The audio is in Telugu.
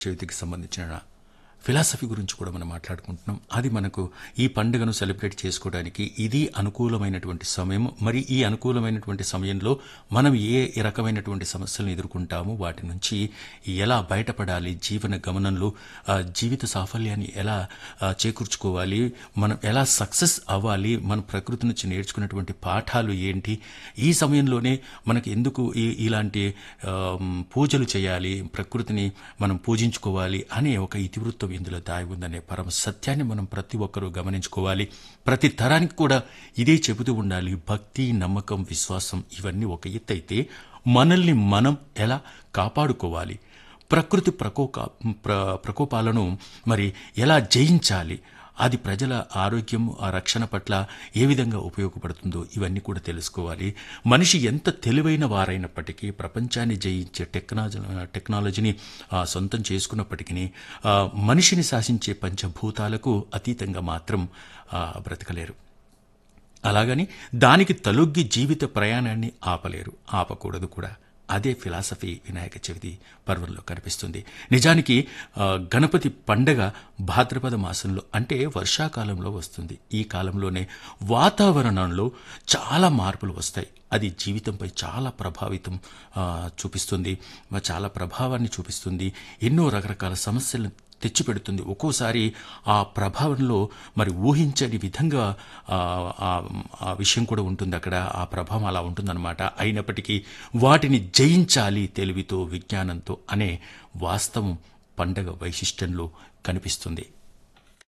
చవితికి సంబంధించిన ఫిలాసఫీ గురించి కూడా మనం మాట్లాడుకుంటున్నాం అది మనకు ఈ పండుగను సెలబ్రేట్ చేసుకోవడానికి ఇది అనుకూలమైనటువంటి సమయం మరి ఈ అనుకూలమైనటువంటి సమయంలో మనం ఏ రకమైనటువంటి సమస్యలను ఎదుర్కొంటాము వాటి నుంచి ఎలా బయటపడాలి జీవన గమనంలో ఆ, జీవిత సాఫల్యాన్ని ఎలా ఆ, చేకూర్చుకోవాలి మనం ఎలా సక్సెస్ అవ్వాలి మన ప్రకృతి నుంచి నేర్చుకున్నటువంటి పాఠాలు ఏంటి ఈ సమయంలోనే మనకు ఎందుకు ఈ ఇలాంటి ఆమ్, పూజలు చేయాలి ప్రకృతిని మనం పూజించుకోవాలి అనే ఒక ఇతివృత్తం ఇందులో దాగి ఉందనే పరమ సత్యాన్ని మనం ప్రతి ఒక్కరూ గమనించుకోవాలి ప్రతి తరానికి కూడా ఇదే చెబుతూ ఉండాలి భక్తి నమ్మకం విశ్వాసం ఇవన్నీ ఒక ఎత్తు అయితే మనల్ని మనం ఎలా కాపాడుకోవాలి ప్రకృతి ప్రకోక ప్ర ప్రకోపాలను మరి ఎలా జయించాలి అది ప్రజల ఆరోగ్యం ఆ రక్షణ పట్ల ఏ విధంగా ఉపయోగపడుతుందో ఇవన్నీ కూడా తెలుసుకోవాలి మనిషి ఎంత తెలివైన వారైనప్పటికీ ప్రపంచాన్ని జయించే టెక్నాలజీ టెక్నాలజీని ఆ, సొంతం చేసుకున్నప్పటికీ ఆ, మనిషిని శాసించే పంచభూతాలకు అతీతంగా మాత్రం ఆ, బ్రతకలేరు అలాగని దానికి తలొగ్గి జీవిత ప్రయాణాన్ని ఆపలేరు ఆపకూడదు కూడా అదే ఫిలాసఫీ వినాయక చవితి పర్వంలో కనిపిస్తుంది నిజానికి ఆ, గణపతి పండగ భాద్రపద మాసంలో అంటే వర్షాకాలంలో వస్తుంది ఈ కాలంలోనే వాతావరణంలో చాలా మార్పులు వస్తాయి అది జీవితంపై చాలా ప్రభావితం ఆ, చూపిస్తుంది చాలా ప్రభావాన్ని చూపిస్తుంది ఎన్నో రకరకాల సమస్యలను తెచ్చిపెడుతుంది ఒక్కోసారి ఆ ప్రభావంలో మరి ఊహించని విధంగా ఆ, ఆ ఆ విషయం కూడా ఉంటుంది అక్కడ ఆ ప్రభావం అలా ఉంటుందన్నమాట అయినప్పటికీ వాటిని జయించాలి తెలివితో విజ్ఞానంతో అనే వాస్తవం పండగ వైశిష్టంలో కనిపిస్తుంది